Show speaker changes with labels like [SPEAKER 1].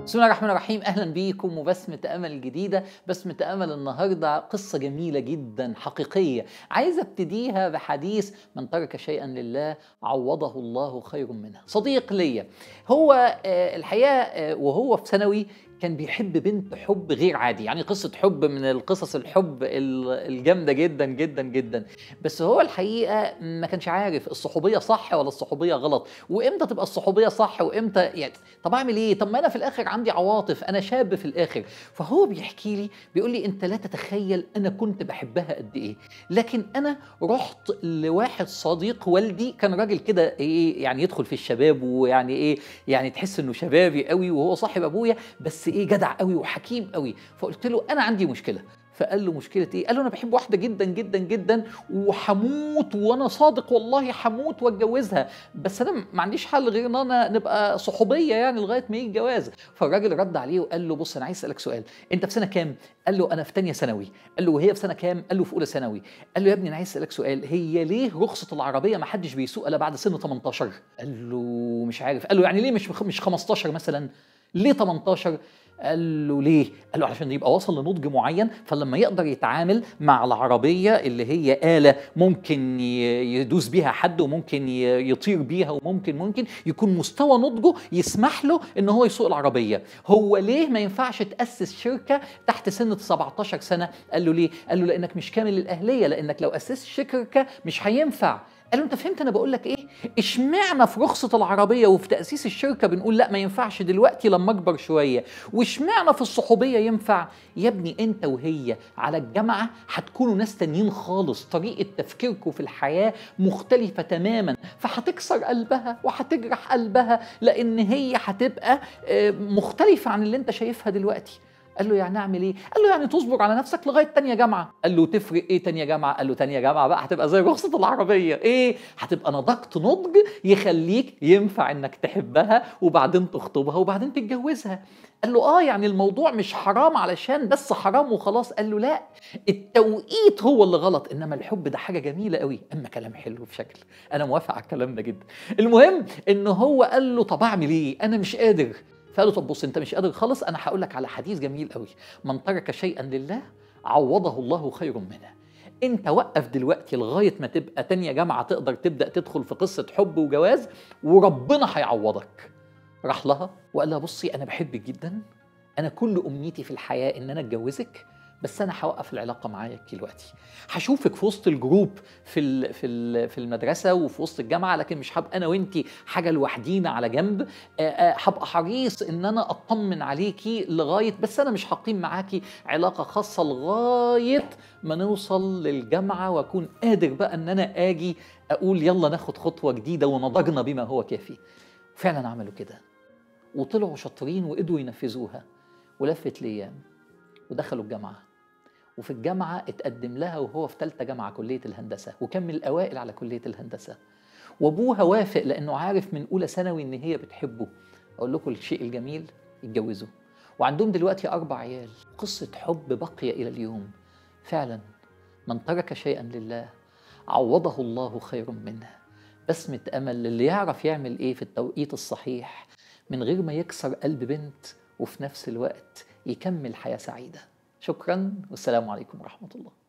[SPEAKER 1] بسم الله الرحمن الرحيم اهلا بيكم وبسمة امل جديدة بسمة امل النهاردة قصة جميلة جدا حقيقية عايز ابتديها بحديث من ترك شيئا لله عوضه الله خير منه صديق ليا هو آه، الحقيقة آه، وهو في ثانوي كان بيحب بنت حب غير عادي يعني قصة حب من القصص الحب ال- الجامدة جدا جدا جدا بس هو الحقيقة ما كانش عارف الصحوبية صح ولا الصحوبية غلط وامتى تبقى الصحوبية صح وامتى يعني طب اعمل ايه طب ما انا في الاخر عندي عواطف انا شاب في الاخر فهو بيحكي لي بيقول لي انت لا تتخيل انا كنت بحبها قد ايه لكن انا رحت لواحد صديق والدي كان راجل كده ايه يعني يدخل في الشباب ويعني ايه يعني تحس انه شبابي قوي وهو صاحب ابويا بس ايه جدع قوي وحكيم قوي فقلت له انا عندي مشكله فقال له مشكلة ايه؟ قال له انا بحب واحدة جدا جدا جدا وحموت وانا صادق والله حموت واتجوزها بس انا ما عنديش حل غير ان انا نبقى صحوبية يعني لغاية ما يجي الجواز فالراجل رد عليه وقال له بص انا عايز اسالك سؤال انت في سنة كام؟ قال له انا في تانية ثانوي قال له وهي في سنة كام؟ قال له في اولى ثانوي قال له يا ابني انا عايز اسالك سؤال هي ليه رخصة العربية ما حدش بيسوق الا بعد سن 18 قال له مش عارف قال له يعني ليه مش مش 15 مثلا ليه 18 قال له ليه؟ قال له علشان يبقى وصل لنضج معين فلما يقدر يتعامل مع العربيه اللي هي اله ممكن ي- يدوس بيها حد وممكن ي- يطير بيها وممكن ممكن يكون مستوى نضجه يسمح له ان هو يسوق العربيه. هو ليه ما ينفعش تاسس شركه تحت سن 17 سنه؟ قال له ليه؟ قال له لانك مش كامل الاهليه لانك لو اسست شركه مش هينفع. قال له انت فهمت انا بقول لك ايه؟ اشمعنى في رخصه العربيه وفي تاسيس الشركه بنقول لا ما ينفعش دلوقتي لما اكبر شويه، واشمعنى في الصحوبيه ينفع؟ يا ابني انت وهي على الجامعه هتكونوا ناس تانيين خالص، طريقه تفكيركم في الحياه مختلفه تماما، فهتكسر قلبها وهتجرح قلبها لان هي هتبقى آه، مختلفه عن اللي انت شايفها دلوقتي. قال له يعني اعمل ايه؟ قال له يعني تصبر على نفسك لغايه تانية جامعه، قال له تفرق ايه تانية جامعه؟ قال له تانية جامعه بقى هتبقى زي رخصه العربيه، ايه؟ هتبقى نضجت نضج يخليك ينفع انك تحبها وبعدين تخطبها وبعدين تتجوزها. قال له اه يعني الموضوع مش حرام علشان بس حرام وخلاص، قال له لا التوقيت هو اللي غلط انما الحب ده حاجه جميله قوي، اما كلام حلو بشكل، انا موافق على الكلام ده جدا. المهم ان هو قال له طب اعمل ايه؟ انا مش قادر. فقال له طب بص انت مش قادر خالص انا هقول لك على حديث جميل قوي من ترك شيئا لله عوضه الله خير منه انت وقف دلوقتي لغايه ما تبقى تانية جامعه تقدر تبدا تدخل في قصه حب وجواز وربنا هيعوضك راح لها وقال لها بصي انا بحبك جدا انا كل امنيتي في الحياه ان انا اتجوزك بس انا هوقف العلاقه معاك دلوقتي هشوفك في وسط الجروب في ال- في ال- في المدرسه وفي وسط الجامعه لكن مش هبقى انا وانتي حاجه لوحدينا على جنب آه، آه، هبقى حريص ان انا اطمن عليكي لغايه بس انا مش هقيم معاكي علاقه خاصه لغايه ما نوصل للجامعه واكون قادر بقى ان انا اجي اقول يلا ناخد خطوه جديده ونضجنا بما هو كافي فعلا عملوا كده وطلعوا شاطرين وقدروا ينفذوها ولفت الايام ودخلوا الجامعه وفي الجامعه اتقدم لها وهو في ثالثه جامعه كليه الهندسه وكان من الاوائل على كليه الهندسه وابوها وافق لانه عارف من اولى ثانوي ان هي بتحبه اقول لكم الشيء الجميل اتجوزوا وعندهم دلوقتي اربع عيال قصه حب باقيه الى اليوم فعلا من ترك شيئا لله عوضه الله خير منه بسمة أمل اللي يعرف يعمل إيه في التوقيت الصحيح من غير ما يكسر قلب بنت وفي نفس الوقت يكمل حياة سعيدة شكرا والسلام عليكم ورحمة الله